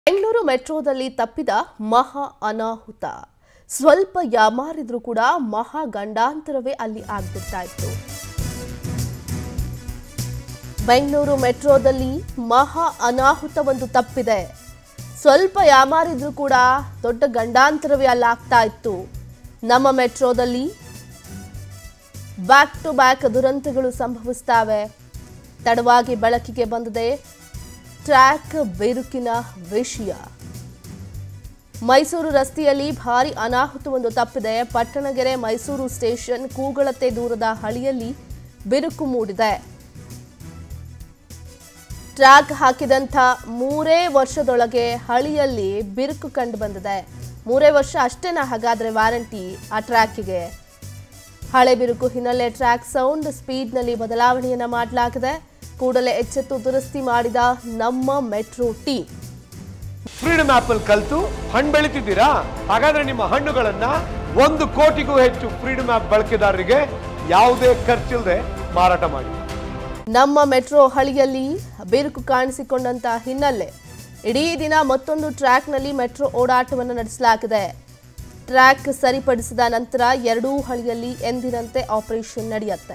ಬೆಂಗಳೂರು ಮೆಟ್ರೋದಲ್ಲಿ ತಪ್ಪಿದ ಮಹಾ ಅನಾಹುತ ಸ್ವಲ್ಪ ಯಾಮಾರಿದ್ರೂ ಕೂಡ ಮಹಾ ಗಂಡಾಂತರವೇ ಅಲ್ಲಿ ಆಗ್ಬಿಡ್ತಾ ಇತ್ತು ಬೆಂಗಳೂರು ಮೆಟ್ರೋದಲ್ಲಿ ಮಹಾ ಅನಾಹುತ ಒಂದು ತಪ್ಪಿದೆ ಸ್ವಲ್ಪ ಯಾಮಾರಿದ್ರೂ ಕೂಡ ದೊಡ್ಡ ಗಂಡಾಂತರವೇ ಅಲ್ಲಿ ಆಗ್ತಾ ಇತ್ತು ನಮ್ಮ ಮೆಟ್ರೋದಲ್ಲಿ ಬ್ಯಾಕ್ ಟು ಬ್ಯಾಕ್ ದುರಂತಗಳು ಸಂಭವಿಸ್ತಾವೆ ತಡವಾಗಿ ಬೆಳಕಿಗೆ ಬಂದಿದೆ ಟ್ರ್ಯಾಕ್ ಬಿರುಕಿನ ವಿಷಯ ಮೈಸೂರು ರಸ್ತೆಯಲ್ಲಿ ಭಾರಿ ಅನಾಹುತವೊಂದು ತಪ್ಪಿದೆ ಪಟ್ಟಣಗೆರೆ ಮೈಸೂರು ಸ್ಟೇಷನ್ ಕೂಗಳತೆ ದೂರದ ಹಳಿಯಲ್ಲಿ ಬಿರುಕು ಮೂಡಿದೆ ಟ್ರ್ಯಾಕ್ ಹಾಕಿದಂಥ ಮೂರೇ ವರ್ಷದೊಳಗೆ ಹಳಿಯಲ್ಲಿ ಬಿರುಕು ಕಂಡು ಬಂದಿದೆ ಮೂರೇ ವರ್ಷ ಅಷ್ಟೇನಾ ಹಾಗಾದ್ರೆ ವಾರಂಟಿ ಆ ಟ್ರ್ಯಾಕಿಗೆ ಹಳೆ ಬಿರುಕು ಹಿನ್ನೆಲೆ ಟ್ರ್ಯಾಕ್ ಸೌಂಡ್ ಸ್ಪೀಡ್ನಲ್ಲಿ ಬದಲಾವಣೆಯನ್ನ ಮಾಡಲಾಗಿದೆ ಕೂಡಲೇ ಎಚ್ಚೆತ್ತು ದುರಸ್ತಿ ಮಾಡಿದ ನಮ್ಮ ಮೆಟ್ರೋ ಟೀಮ್ ಫ್ರೀಡಮ್ ಆಪ್ ಅಲ್ಲಿ ಕಲ್ತು ಹಣ್ಣು ಬೆಳಿತಿದ್ದೀರಾ ಹಾಗಾದ್ರೆ ನಿಮ್ಮ ಹಣ್ಣುಗಳನ್ನ ಒಂದು ಕೋಟಿಗೂ ಹೆಚ್ಚು ಫ್ರೀಡಮ್ ಆಪ್ ಬಳಕೆದಾರರಿಗೆ ಯಾವುದೇ ಖರ್ಚಿಲ್ಲದೆ ಮಾರಾಟ ಮಾಡಿ ನಮ್ಮ ಮೆಟ್ರೋ ಹಳಿಯಲ್ಲಿ ಬಿರುಕು ಕಾಣಿಸಿಕೊಂಡಂತ ಹಿನ್ನೆಲೆ ಇಡೀ ದಿನ ಮತ್ತೊಂದು ಟ್ರ್ಯಾಕ್ನಲ್ಲಿ ಮೆಟ್ರೋ ಓಡಾಟವನ್ನು ನಡೆಸಲಾಗಿದೆ ಟ್ರ್ಯಾಕ್ ಸರಿಪಡಿಸಿದ ನಂತರ ಎರಡೂ ಹಳಿಯಲ್ಲಿ ಎಂದಿನಂತೆ ಆಪರೇಷನ್ ನಡೆಯುತ್ತೆ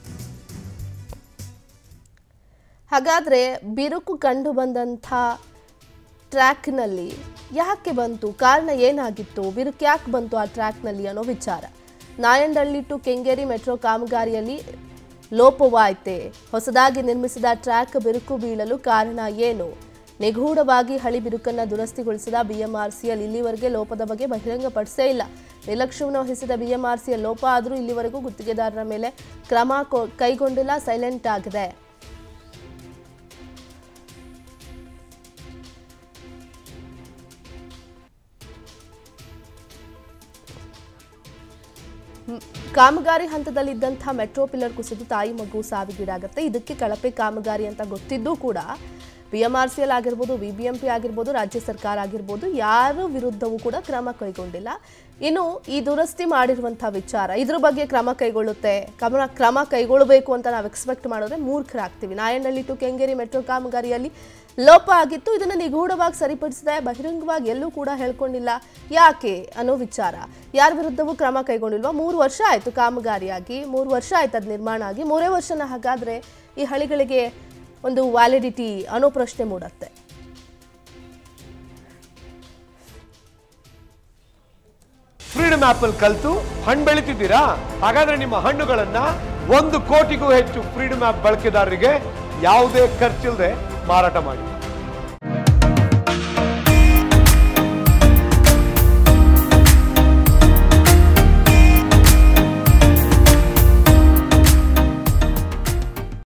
ಹಾಗಾದ್ರೆ ಬಿರುಕು ಕಂಡು ಬಂದಂಥ ಟ್ರ್ಯಾಕ್ನಲ್ಲಿ ಯಾಕೆ ಬಂತು ಕಾರಣ ಏನಾಗಿತ್ತು ಬಿರುಕು ಯಾಕೆ ಬಂತು ಆ ಟ್ರ್ಯಾಕ್ನಲ್ಲಿ ಅನ್ನೋ ವಿಚಾರ ನಾಯಂಡಹಳ್ಳಿ ಟು ಕೆಂಗೇರಿ ಮೆಟ್ರೋ ಕಾಮಗಾರಿಯಲ್ಲಿ ಲೋಪವಾಯ್ತೆ ಹೊಸದಾಗಿ ನಿರ್ಮಿಸಿದ ಟ್ರ್ಯಾಕ್ ಬಿರುಕು ಬೀಳಲು ಕಾರಣ ಏನು ನಿಗೂಢವಾಗಿ ಹಳಿ ಬಿರುಕನ್ನು ದುರಸ್ತಿಗೊಳಿಸಿದ ಬಿಎಂಆರ್ಸಿಎಲ್ ಇಲ್ಲಿವರೆಗೆ ಲೋಪದ ಬಗ್ಗೆ ಬಹಿರಂಗಪಡಿಸೇ ಇಲ್ಲ ನಿರ್ಲಕ್ಷ್ಯವನ್ನು ವಹಿಸಿದ ಬಿಎಂಆರ್ಸಿಎಲ್ ಲೋಪ ಆದರೂ ಇಲ್ಲಿವರೆಗೂ ಗುತ್ತಿಗೆದಾರರ ಮೇಲೆ ಕ್ರಮ ಕೊ- ಕೈಗೊಂಡಿಲ್ಲ ಸೈಲೆಂಟ್ ಆಗಿದೆ ಕಾಮಗಾರಿ ಹಂತದಲ್ಲಿದ್ದಂಥ ಮೆಟ್ರೋ ಪಿಲ್ಲರ್ ಕುಸಿದು ತಾಯಿ ಮಗು ಸಾವಿಗೀಡಾಗುತ್ತೆ ಇದಕ್ಕೆ ಕಳಪೆ ಕಾಮಗಾರಿ ಅಂತ ಗೊತ್ತಿದ್ದೂ ಕೂಡ B M R C L ಆಗಿರ್ಬೋದು ಬಿ ಬಿ ಎಂ ಪಿ ಆಗಿರ್ಬೋದು ರಾಜ್ಯ ಸರ್ಕಾರ ಆಗಿರ್ಬೋದು ಯಾರ ವಿರುದ್ಧವೂ ಕೂಡ ಕ್ರಮ ಕೈಗೊಂಡಿಲ್ಲ ಇನ್ನು ಈ ದುರಸ್ತಿ ಮಾಡಿರುವಂಥ ವಿಚಾರ ಇದ್ರ ಬಗ್ಗೆ ಕ್ರಮ ಕೈಗೊಳ್ಳುತ್ತೆ ಕ್ರಮ ಕ್ರಮ ಕೈಗೊಳ್ಳಬೇಕು ಅಂತ ನಾವು ಎಕ್ಸ್ಪೆಕ್ಟ್ ಮಾಡಿದ್ರೆ ಮೂರ್ಖರಾಗ್ತೀವಿ ನಾಯಂಡಹಳ್ಳಿ ಟು ಕೆಂಗೇರಿ ಮೆಟ್ರೋ ಕಾಮಗಾರಿಯಲ್ಲಿ ಲೋಪ ಆಗಿತ್ತು ಇದನ್ನು ನಿಗೂಢವಾಗಿ ಸರಿಪಡಿಸಿದೆ ಬಹಿರಂಗವಾಗಿ ಎಲ್ಲೂ ಕೂಡ ಹೇಳ್ಕೊಂಡಿಲ್ಲ ಯಾಕೆ ಅನ್ನೋ ವಿಚಾರ ಯಾರ ವಿರುದ್ಧವೂ ಕ್ರಮ ಕೈಗೊಂಡಿಲ್ವಾ ಮೂರು ವರ್ಷ ಆಯಿತು ಕಾಮಗಾರಿಯಾಗಿ ಮೂರು ವರ್ಷ ಆಯ್ತು ಅದು ನಿರ್ಮಾಣ ಆಗಿ ಮೂರೇ ವರ್ಷನ ಹಾಗಾದರೆ ಈ ಹಳಿಗಳಿಗೆ ಒಂದು ವ್ಯಾಲಿಡಿಟಿ ಅನ್ನೋ ಪ್ರಶ್ನೆ ಮೂಡತ್ತೆ ಫ್ರೀಡಮ್ ಆಪ್ ಅಲ್ಲಿ ಕಲ್ತು ಹಣ್ಣು ಬೆಳಿತಿದ್ದೀರಾ ಹಾಗಾದ್ರೆ ನಿಮ್ಮ ಹಣ್ಣುಗಳನ್ನ ಒಂದು ಕೋಟಿಗೂ ಹೆಚ್ಚು ಫ್ರೀಡಮ್ ಆಪ್ ಬಳಕೆದಾರರಿಗೆ ಯಾವುದೇ ಖರ್ಚಿಲ್ಲದೆ ಮಾರಾಟ ಮಾಡಿ